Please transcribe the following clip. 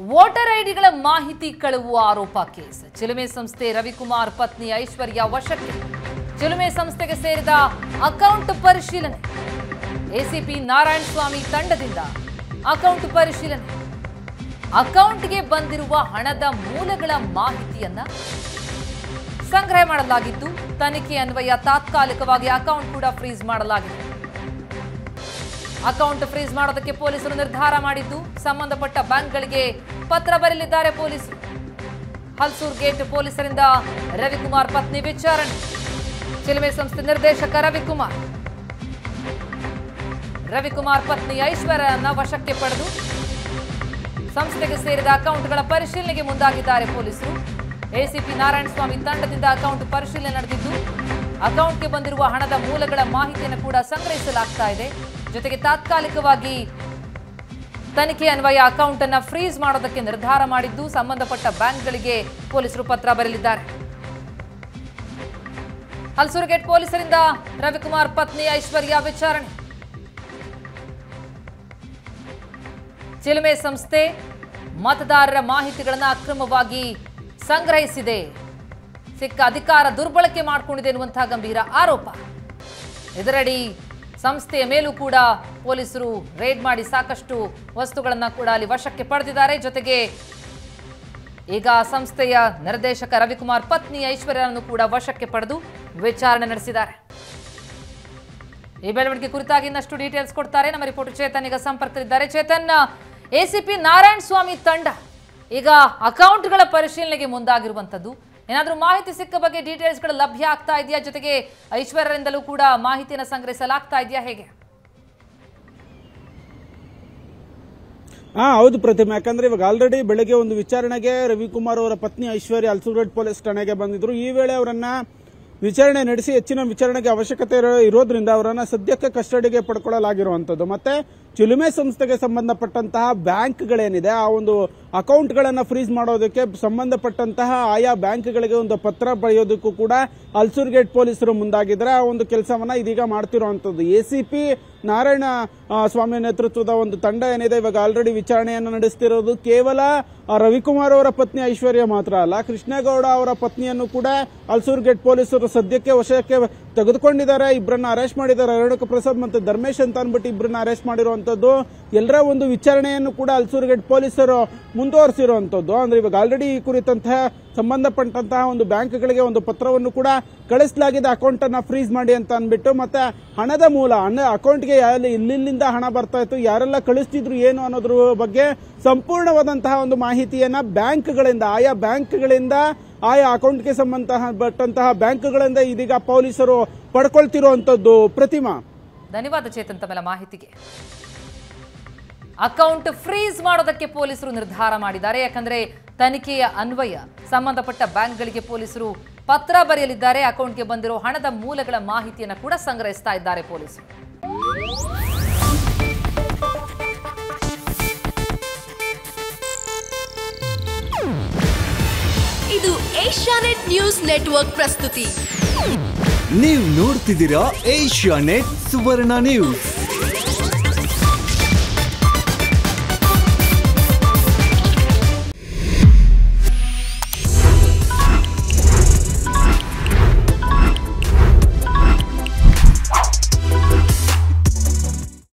voter ಐಡಿಗಳ ಮಾಹಿತಿ ಕಳುವು ಆರೋಪ ಕೇಸ್ ಚಿಲುಮೆ ಸಂಸ್ಥೆ ರವಿಕುಮಾರ್ ಪತ್ನಿ ಐಶ್ವರ್ಯ ವಶಕ್ಕೆ ಚಿಲುಮೆ ಸಂಸ್ಥೆಗೆ ಸೇರಿದ ಅಕೌಂಟ್ ಪರಿಶೀಲನೆ ಎಸಿಪಿ ನಾರಾಯಣ ಸ್ವಾಮಿ ತಂಡದಿಂದ ಅಕೌಂಟ್ ಪರಿಶೀಲನೆ ಅಕೌಂಟ್ಗೆ ಬಂದಿರುವ ಹಣದ ಮೂಲಗಳ ಮಾಹಿತಿಯನ್ನ ಸಂಗ್ರಹ ಮಾಡಲಾಗಿದ್ದು ತನಿಖೆ ಅನ್ವಯ ತಾತ್ಕಾಲಿಕವಾಗಿ ಅಕೌಂಟ್ ಕೂಡ ಫ್ರೀಸ್ ಮಾಡಲಾಗಿದೆ ಅಕೌಂಟ್ ಫ್ರೀಸ್ ಮಾಡೋದಕ್ಕೆ ಪೊಲೀಸರು ನಿರ್ಧಾರ ಮಾಡಿದ್ದು ಸಂಬಂಧಪಟ್ಟ ಬ್ಯಾಂಕ್ಗಳಿಗೆ ಪತ್ರ ಬರೆಯಲಿದ್ದಾರೆ ಪೊಲೀಸರು ಹಲ್ಸೂರ್ ಗೇಟ್ ಪೊಲೀಸರಿಂದ ರವಿಕುಮಾರ್ ಪತ್ನಿ ವಿಚಾರಣೆ ಚಿಲುಮೆ ಸಂಸ್ಥೆ ನಿರ್ದೇಶಕ ರವಿಕುಮಾರ್ ರವಿಕುಮಾರ್ ಪತ್ನಿ ಐಶ್ವರ್ಯನ್ನ ವಶಕ್ಕೆ ಪಡೆದು ಸಂಸ್ಥೆಗೆ ಸೇರಿದ ಅಕೌಂಟ್ಗಳ ಪರಿಶೀಲನೆಗೆ ಮುಂದಾಗಿದ್ದಾರೆ ಪೊಲೀಸರು ಎಸಿಪಿ ನಾರಾಯಣಸ್ವಾಮಿ ತಂಡದಿಂದ ಅಕೌಂಟ್ ಪರಿಶೀಲನೆ ನಡೆದಿದ್ದು ಅಕೌಂಟ್ಗೆ ಬಂದಿರುವ ಹಣದ ಮೂಲಗಳ ಮಾಹಿತಿಯನ್ನು ಕೂಡ ಸಂಗ್ರಹಿಸಲಾಗ್ತಾ ಇದೆ ಜೊತೆಗೆ ತಾತ್ಕಾಲಿಕವಾಗಿ ತನಿಖೆ ಅನ್ವಯ ಅಕೌಂಟ್ ಅನ್ನ ಫ್ರೀಸ್ ಮಾಡೋದಕ್ಕೆ ನಿರ್ಧಾರ ಮಾಡಿದ್ದು ಸಂಬಂಧಪಟ್ಟ ಬ್ಯಾಂಕ್ಗಳಿಗೆ ಪೊಲೀಸರು ಪತ್ರ ಬರೆಯಲಿದ್ದಾರೆ ಹಲ್ಸೂರುಗೇಟ್ ಪೊಲೀಸರಿಂದ ರವಿಕುಮಾರ್ ಪತ್ನಿ ಐಶ್ವರ್ಯ ವಿಚಾರಣೆ ಚಿಲುಮೆ ಸಂಸ್ಥೆ ಮತದಾರರ ಮಾಹಿತಿಗಳನ್ನು ಅಕ್ರಮವಾಗಿ ಸಂಗ್ರಹಿಸಿದೆ ಸಿಕ್ಕ ಅಧಿಕಾರ ದುರ್ಬಳಕೆ ಮಾಡಿಕೊಂಡಿದೆ ಎನ್ನುವಂತಹ ಗಂಭೀರ ಆರೋಪ ಇದರಡಿ ಸಂಸ್ಥೆಯ ಮೇಲೂ ಕೂಡ ಪೊಲೀಸರು ರೇಡ್ ಮಾಡಿ ಸಾಕಷ್ಟು ವಸ್ತುಗಳನ್ನು ಕೂಡ ಅಲ್ಲಿ ವಶಕ್ಕೆ ಪಡೆದಿದ್ದಾರೆ ಜೊತೆಗೆ ಈಗ ಸಂಸ್ಥೆಯ ನಿರ್ದೇಶಕ ರವಿಕುಮಾರ್ ಪತ್ನಿ ಐಶ್ವರ್ಯರನ್ನು ಕೂಡ ವಶಕ್ಕೆ ಪಡೆದು ವಿಚಾರಣೆ ನಡೆಸಿದ್ದಾರೆ ಈ ಬೆಳವಣಿಗೆ ಕುರಿತಾಗಿ ಇನ್ನಷ್ಟು ಡೀಟೇಲ್ಸ್ ಕೊಡ್ತಾರೆ ನಮ್ಮ ರಿಪೋರ್ಟರ್ ಚೇತನ್ ಈಗ ಸಂಪರ್ಕದಲ್ಲಿದ್ದಾರೆ ಚೇತನ್ ಎಸಿಪಿ ನಾರಾಯಣ ಸ್ವಾಮಿ ತಂಡ ಈಗ ಅಕೌಂಟ್ಗಳ ಪರಿಶೀಲನೆಗೆ ಮುಂದಾಗಿರುವಂತದ್ದು ಏನಾದರೂ ಮಾಹಿತಿ ಸಿಕ್ಕ ಬಗ್ಗೆ ಡೀಟೇಲ್ಸ್ಗಳು ಲಭ್ಯ ಆಗ್ತಾ ಇದೆಯಾ ಜೊತೆಗೆ ಐಶ್ವರ್ಯರಿಂದಲೂ ಕೂಡ ಮಾಹಿತಿಯನ್ನು ಸಂಗ್ರಹಿಸಲಾಗ್ತಾ ಇದೆಯಾ ಹೇಗೆ ಹಾ ಹೌದು ಪ್ರತಿಮೆ ಯಾಕಂದ್ರೆ ಇವಾಗ ಆಲ್ರೆಡಿ ಬೆಳಗ್ಗೆ ಒಂದು ವಿಚಾರಣೆಗೆ ರವಿಕುಮಾರ್ ಅವರ ಪತ್ನಿ ಐಶ್ವರ್ಯ ಅಲ್ಸೂರ್ಗೇಟ್ ಪೊಲೀಸ್ ಠಾಣೆಗೆ ಬಂದಿದ್ರು ಈ ವೇಳೆ ಅವರನ್ನ ವಿಚಾರಣೆ ನಡೆಸಿ ಹೆಚ್ಚಿನ ವಿಚಾರಣೆಗೆ ಅವಶ್ಯಕತೆ ಇರೋ- ಇರೋದ್ರಿಂದ ಅವರನ್ನ ಸದ್ಯಕ್ಕೆ ಕಸ್ಟಡಿಗೆ ಪಡ್ಕೊಳ್ಳಲಾಗಿರುವಂತದ್ದು ಮತ್ತೆ ಚಿಲುಮೆ ಸಂಸ್ಥೆಗೆ ಸಂಬಂಧಪಟ್ಟಂತಹ ಬ್ಯಾಂಕ್ಗಳೇನಿದೆ ಆ ಒಂದು ಅಕೌಂಟ್ಗಳನ್ನ ಫ್ರೀಸ್ ಮಾಡೋದಕ್ಕೆ ಸಂಬಂಧಪಟ್ಟಂತಹ ಆಯಾ ಬ್ಯಾಂಕ್ಗಳಿಗೆ ಒಂದು ಪತ್ರ ಬರೆಯೋದಕ್ಕೂ ಕೂಡ ಅಲ್ಸೂರ್ಗೇಟ್ ಪೊಲೀಸರು ಮುಂದಾಗಿದ್ದಾರೆ ಆ ಒಂದು ಕೆಲಸವನ್ನ ಇದೀಗ ಮಾಡ್ತಿರುವಂತದ್ದು ಎಸಿಪಿ ನಾರಾಯಣ ಆ, ಸ್ವಾಮಿ ನೇತೃತ್ವದ ಒಂದು ತಂಡ ಏನಿದೆ ಇವಾಗ ಆಲ್ರೆಡಿ ವಿಚಾರಣೆಯನ್ನು ನಡೆಸ್ತಿರೋದು ಕೇವಲ ಆ, ರವಿಕುಮಾರ್ ಅವರ ಪತ್ನಿ ಐಶ್ವರ್ಯ ಮಾತ್ರ ಅಲ್ಲ ಕೃಷ್ಣೇಗೌಡ ಅವರ ಪತ್ನಿಯನ್ನು ಕೂಡ ಅಲ್ಸೂರ್ ಗೇಟ್ ಪೊಲೀಸರು ಸದ್ಯಕ್ಕೆ ವಶಕ್ಕೆ ತೆಗೆದುಕೊಂಡಿದ್ದಾರೆ ಇಬ್ಬರನ್ನ ಅರೆಸ್ಟ್ ಮಾಡಿದ್ದಾರೆ ರೇಣುಕ ಪ್ರಸಾದ್ ಮತ್ತು ಧರ್ಮೇಶ್ ಅಂತ ಅನ್ಬಿಟ್ಟು ಇಬ್ಬರನ್ನ ಅರೆಸ್ಟ್ ಮಾಡಿರುವಂತದ್ದು ಎಲ್ಲರ ಒಂದು ವಿಚಾರಣೆಯನ್ನು ಕೂಡ ಅಲ್ಸೂರ್ ಗೇಟ್ ಪೊಲೀಸರು ಮುಂದುವರಿಸಿರುವಂತದ್ದು ಅಂದ್ರೆ ಇವಾಗ ಆಲ್ರೆಡಿ ಈ ಕುರಿತಂತಹ ಸಂಬಂಧಪಟ್ಟಂತಹ ಒಂದು ಬ್ಯಾಂಕ್ಗಳಿಗೆ ಒಂದು ಪತ್ರವನ್ನು ಕೂಡ ಕಳಿಸಲಾಗಿದೆ ಅಕೌಂಟ್ ಅನ್ನ ಫ್ರೀಸ್ ಮಾಡಿ ಅಂತ ಅನ್ಬಿಟ್ಟು ಮತ್ತೆ ಹಣದ ಮೂಲ ಹಣ ಅಕೌಂಟ್ಗೆ ಇಲ್ಲಿಂದ ಹಣ ಬರ್ತಾ ಇತ್ತು ಯಾರೆಲ್ಲ ಕಳಿಸ್ತಿದ್ರು ಏನು ಅನ್ನೋದ್ರ ಬಗ್ಗೆ ಸಂಪೂರ್ಣವಾದಂತಹ ಒಂದು ಮಾಹಿತಿಯನ್ನ ಬ್ಯಾಂಕ್ಗಳಿಂದ ಆಯಾ ಬ್ಯಾಂಕ್ಗಳಿಂದ ಆಯಾ ಅಕೌಂಟ್ಗೆ ಸಂಬಂಧಪಟ್ಟಂತಹ ಬ್ಯಾಂಕ್ಗಳಿಂದ ಇದೀಗ ಪೊಲೀಸರು ಪಡ್ಕೊಳ್ತಿರುವಂತದ್ದು ಪ್ರತಿಮಾ ಧನ್ಯವಾದ ಚೇತನ್ ತಮ್ಮೆಲ್ಲ ಮಾಹಿತಿಗೆ ಅಕೌಂಟ್ ಫ್ರೀಸ್ ಮಾಡೋದಕ್ಕೆ ಪೊಲೀಸರು ನಿರ್ಧಾರ ಮಾಡಿದ್ದಾರೆ ಯಾಕಂದ್ರೆ ತನಿಖೆಯ ಅನ್ವಯ ಸಂಬಂಧಪಟ್ಟ ಬ್ಯಾಂಕ್ಗಳಿಗೆ ಪೊಲೀಸರು ಪತ್ರ ಬರೆಯಲಿದ್ದಾರೆ ಅಕೌಂಟ್ಗೆ ಬಂದಿರೋ ಹಣದ ಮೂಲಗಳ ಮಾಹಿತಿಯನ್ನು ಕೂಡ ಸಂಗ್ರಹಿಸ್ತಾ ಇದ್ದಾರೆ ಪೊಲೀಸರು ಇದು ಏಷ್ಯಾನೆಟ್ ನ್ಯೂಸ್ ನೆಟ್ವರ್ಕ್ ಪ್ರಸ್ತುತಿ ನೀವು ನೋಡ್ತಿದ್ದೀರಾ ಏಷ್ಯಾ ನೆಟ್ ಸುವರ್ಣ ನ್ಯೂಸ್